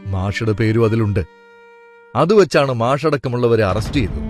മാഷയുടെ പേരും അതിലുണ്ട് അത് വെച്ചാണ് മാഷടക്കമുള്ളവരെ അറസ്റ്റ് ചെയ്തത്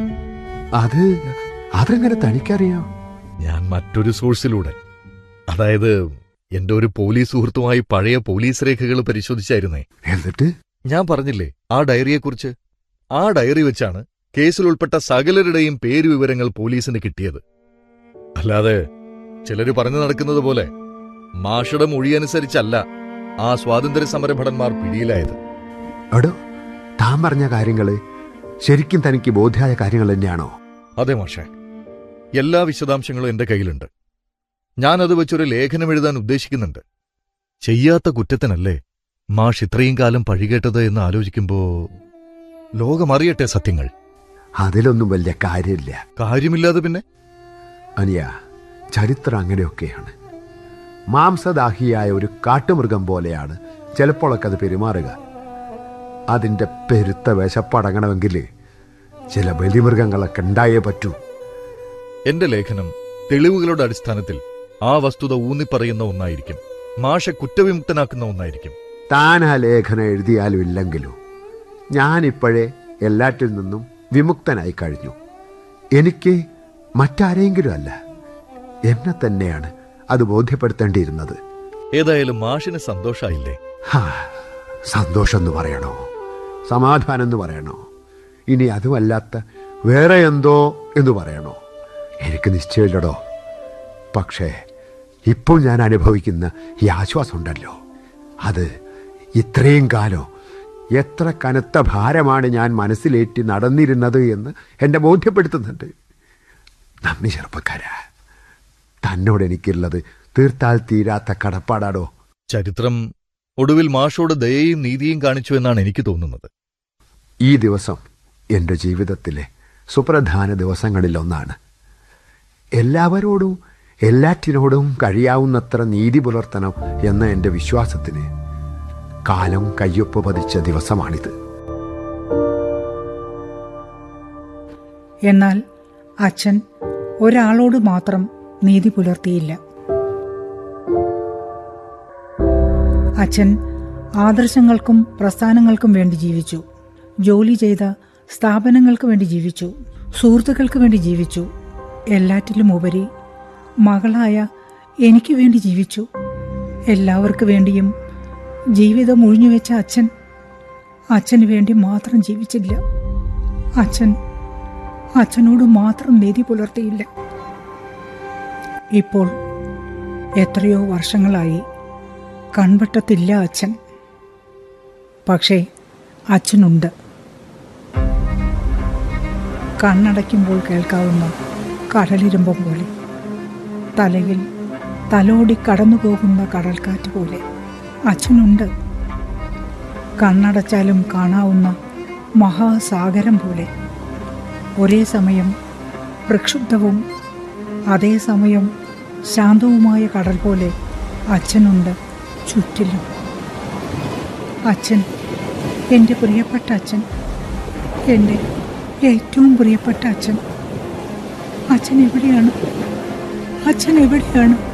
അത് അതെങ്ങനെ തനിക്കറിയാം ഞാൻ മറ്റൊരു സോഴ്സിലൂടെ അതായത് എന്റെ ഒരു പോലീസ് സുഹൃത്തുമായി പഴയ പോലീസ് രേഖകൾ പരിശോധിച്ചായിരുന്നേ എന്നിട്ട് ഞാൻ പറഞ്ഞില്ലേ ആ ഡയറിയെക്കുറിച്ച് ആ ഡയറി വെച്ചാണ് കേസിൽ ഉൾപ്പെട്ട സകലരുടെയും പേരുവിവരങ്ങൾ പോലീസിന് കിട്ടിയത് അല്ലാതെ ചിലര് പറഞ്ഞു നടക്കുന്നത് പോലെ മാഷയുടെ മൊഴിയനുസരിച്ചല്ല ആ സ്വാതന്ത്ര്യ സമരഭടന്മാർ പിടിയിലായത് എടോ താൻ പറഞ്ഞ കാര്യങ്ങള് ശരിക്കും തനിക്ക് ബോധ്യമായ കാര്യങ്ങൾ തന്നെയാണോ അതെ മാഷേ എല്ലാ വിശദാംശങ്ങളും എന്റെ കയ്യിലുണ്ട് ഞാനത് വെച്ചൊരു ലേഖനം എഴുതാൻ ഉദ്ദേശിക്കുന്നുണ്ട് ചെയ്യാത്ത കുറ്റത്തിനല്ലേ മാഷ് ഇത്രയും കാലം പഴികേട്ടത് എന്ന് ആലോചിക്കുമ്പോ ലോകമറിയട്ടെ സത്യങ്ങൾ അതിലൊന്നും വലിയ കാര്യമില്ല കാര്യമില്ലാതെ പിന്നെ അനിയ ചരിത്രം അങ്ങനെയൊക്കെയാണ് മാംസദാഹിയായ ഒരു കാട്ടുമൃഗം പോലെയാണ് ചിലപ്പോഴൊക്കെ അത് പെരുമാറുക അതിൻ്റെ പെരുത്ത വിശപ്പടങ്ങണമെങ്കിൽ ചില ബലിമൃഗങ്ങളൊക്കെ ഉണ്ടായേ പറ്റൂ എന്റെ ലേഖനം തെളിവുകളുടെ അടിസ്ഥാനത്തിൽ ആ വസ്തുത ഊന്നിപ്പറയുന്ന ഒന്നായിരിക്കും മാഷ കുറ്റവിമുക്തനാക്കുന്ന ഒന്നായിരിക്കും താൻ ആ ലേഖനം എഴുതിയാലും ഇല്ലെങ്കിലും ഞാനിപ്പോഴേ എല്ലാറ്റിൽ നിന്നും വിമുക്തനായി കഴിഞ്ഞു എനിക്ക് മറ്റാരെങ്കിലും അല്ല എന്നെ തന്നെയാണ് അത് ബോധ്യപ്പെടുത്തേണ്ടിയിരുന്നത് ഏതായാലും മാഷിന് സന്തോഷായില്ലേ ഹാ, സന്തോഷം എന്ന് പറയണോ സമാധാനം എന്ന് പറയണോ ഇനി അതുമല്ലാത്ത വേറെ എന്തോ എന്ന് പറയണോ എനിക്ക് നിശ്ചയമില്ലടോ പക്ഷേ ഇപ്പോൾ ഞാൻ അനുഭവിക്കുന്ന ഈ ആശ്വാസമുണ്ടല്ലോ അത് ഇത്രയും കാലം എത്ര കനത്ത ഭാരമാണ് ഞാൻ മനസ്സിലേറ്റി നടന്നിരുന്നത് എന്ന് എന്നെ ബോധ്യപ്പെടുത്തുന്നുണ്ട് നന്ദി ചെറുപ്പക്കാരാ തന്നോട് എനിക്കുള്ളത് തീർത്താൽ തീരാത്ത കടപ്പാടാടോ ചരിത്രം ഒടുവിൽ മാഷോട് ദയയും നീതിയും കാണിച്ചു എന്നാണ് എനിക്ക് തോന്നുന്നത് ഈ ദിവസം എൻ്റെ ജീവിതത്തിലെ സുപ്രധാന ദിവസങ്ങളിലൊന്നാണ് എല്ലാവരോടും എല്ലാറ്റിനോടും കഴിയാവുന്നത്ര നീതി പുലർത്തണം എന്ന എൻ്റെ വിശ്വാസത്തിന് കാലം കയ്യൊപ്പ് പതിച്ച ദിവസമാണിത് എന്നാൽ അച്ഛൻ ഒരാളോട് മാത്രം നീതി പുലർത്തിയില്ല അച്ഛൻ ആദർശങ്ങൾക്കും പ്രസ്ഥാനങ്ങൾക്കും വേണ്ടി ജീവിച്ചു ജോലി ചെയ്ത സ്ഥാപനങ്ങൾക്ക് വേണ്ടി ജീവിച്ചു സുഹൃത്തുക്കൾക്ക് വേണ്ടി ജീവിച്ചു എല്ലാറ്റിലും ഉപരി മകളായ എനിക്ക് വേണ്ടി ജീവിച്ചു എല്ലാവർക്കു വേണ്ടിയും ജീവിതം ഒഴിഞ്ഞുവെച്ച അച്ഛൻ അച്ഛന് വേണ്ടി മാത്രം ജീവിച്ചില്ല അച്ഛൻ അച്ഛനോട് മാത്രം നീതി പുലർത്തിയില്ല ഇപ്പോൾ എത്രയോ വർഷങ്ങളായി കൺവട്ടത്തില്ല അച്ഛൻ പക്ഷേ അച്ഛനുണ്ട് കണ്ണടയ്ക്കുമ്പോൾ കേൾക്കാവുന്ന കടലിരുമ്പം പോലെ തലയിൽ തലോടി കടന്നുപോകുന്ന കടൽക്കാറ്റ് പോലെ അച്ഛനുണ്ട് കണ്ണടച്ചാലും കാണാവുന്ന മഹാസാഗരം പോലെ ഒരേ സമയം പ്രക്ഷുബ്ധവും അതേസമയം ശാന്തവുമായ കടൽ പോലെ അച്ഛനുണ്ട് ചുറ്റിലും അച്ഛൻ എൻ്റെ പ്രിയപ്പെട്ട അച്ഛൻ എൻ്റെ ഏറ്റവും പ്രിയപ്പെട്ട അച്ഛൻ അച്ഛൻ എവിടെയാണ് അച്ഛൻ എവിടെയാണ്